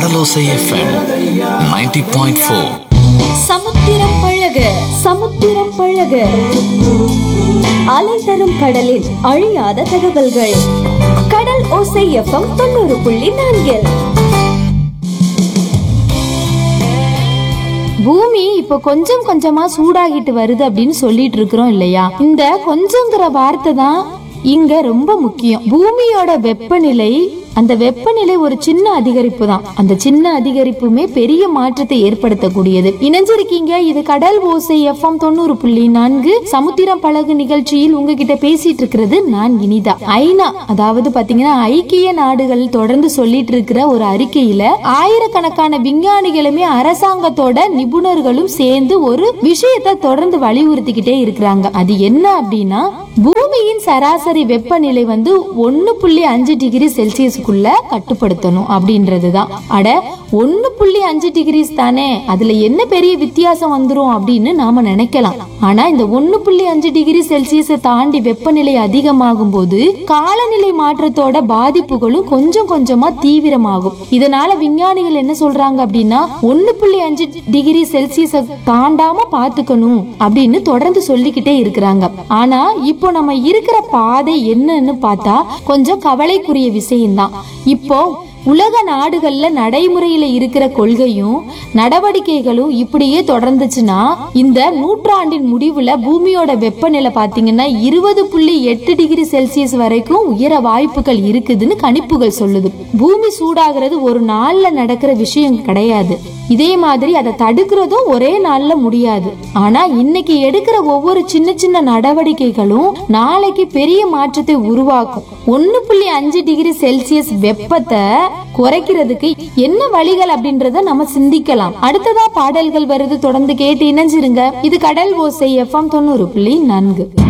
கடலோசை FM 90.4 point four சமுத்திரம் பழக சமுத்திரம் பழக அலை தரும் கடலில் அழியாத தகவல்கள் கடல் ஓசை எஃப்எம் தொண்ணூறு புள்ளி நான்கில் பூமி இப்ப கொஞ்சம் கொஞ்சமா சூடாகிட்டு வருது அப்படின்னு சொல்லிட்டு இருக்கிறோம் இல்லையா இந்த கொஞ்சங்கிற வார்த்தை தான் இங்க ரொம்ப முக்கியம் பூமியோட வெப்பநிலை அந்த வெப்பநிலை ஒரு சின்ன அதிகரிப்பு தான் அந்த சின்ன அதிகரிப்புமே பெரிய மாற்றத்தை ஏற்படுத்தக்கூடியது இணைஞ்சிருக்கீங்க இது கடல் ஓசை எஃப்எம் தொண்ணூறு புள்ளி நான்கு சமுத்திரம் பழகு நிகழ்ச்சியில் உங்ககிட்ட பேசிட்டு இருக்கிறது நான் இனிதா ஐநா அதாவது பாத்தீங்கன்னா ஐக்கிய நாடுகள் தொடர்ந்து சொல்லிட்டு இருக்கிற ஒரு அறிக்கையில ஆயிரக்கணக்கான விஞ்ஞானிகளுமே அரசாங்கத்தோட நிபுணர்களும் சேர்ந்து ஒரு விஷயத்தை தொடர்ந்து வலியுறுத்திக்கிட்டே இருக்கிறாங்க அது என்ன அப்படின்னா பூமியின் சராசரி வெப்பநிலை வந்து ஒன்னு புள்ளி அஞ்சு டிகிரி செல்சியஸுக்குள்ள கட்டுப்படுத்தணும் அப்படின்றதுதான் அட ஒன்னு புள்ளி அஞ்சு டிகிரிஸ் தானே அதுல என்ன பெரிய வித்தியாசம் வந்துரும் அப்படின்னு நாம நினைக்கலாம் ஆனா இந்த ஒன்னு புள்ளி அஞ்சு டிகிரி செல்சியஸை தாண்டி வெப்பநிலை அதிகமாகும் போது காலநிலை மாற்றத்தோட பாதிப்புகளும் கொஞ்சம் கொஞ்சமா தீவிரமாகும் இதனால விஞ்ஞானிகள் என்ன சொல்றாங்க அப்படின்னா ஒன்னு புள்ளி அஞ்சு டிகிரி செல்சியஸை தாண்டாம பாத்துக்கணும் அப்படின்னு தொடர்ந்து சொல்லிக்கிட்டே இருக்கிறாங்க ஆனா இப்போ நம்ம இருக்கிற பாதை என்னன்னு பார்த்தா கொஞ்சம் கவலைக்குரிய விஷயம்தான் இப்போ உலக நாடுகள்ல நடைமுறையில இருக்கிற கொள்கையும் நடவடிக்கைகளும் இப்படியே தொடர்ந்துச்சுன்னா இந்த நூற்றாண்டின் முடிவுல பூமியோட வெப்பநிலை பாத்தீங்கன்னா இருபது புள்ளி எட்டு டிகிரி செல்சியஸ் வரைக்கும் உயர வாய்ப்புகள் இருக்குதுன்னு கணிப்புகள் சொல்லுது பூமி சூடாகிறது ஒரு நாள்ல நடக்கிற விஷயம் கிடையாது இதே மாதிரி அதை தடுக்கிறதும் ஒரே நாள்ல முடியாது ஆனா இன்னைக்கு எடுக்கிற ஒவ்வொரு சின்ன சின்ன நடவடிக்கைகளும் நாளைக்கு பெரிய மாற்றத்தை உருவாக்கும் ஒன்னு புள்ளி அஞ்சு டிகிரி செல்சியஸ் வெப்பத்தை குறைக்கிறதுக்கு என்ன வழிகள் அப்படின்றத நம்ம சிந்திக்கலாம் அடுத்ததா பாடல்கள் வருது தொடர்ந்து கேட்டு இணைஞ்சிருங்க இது கடல் ஓசை எஃப்எம் தொண்ணூறு புள்ளி நான்கு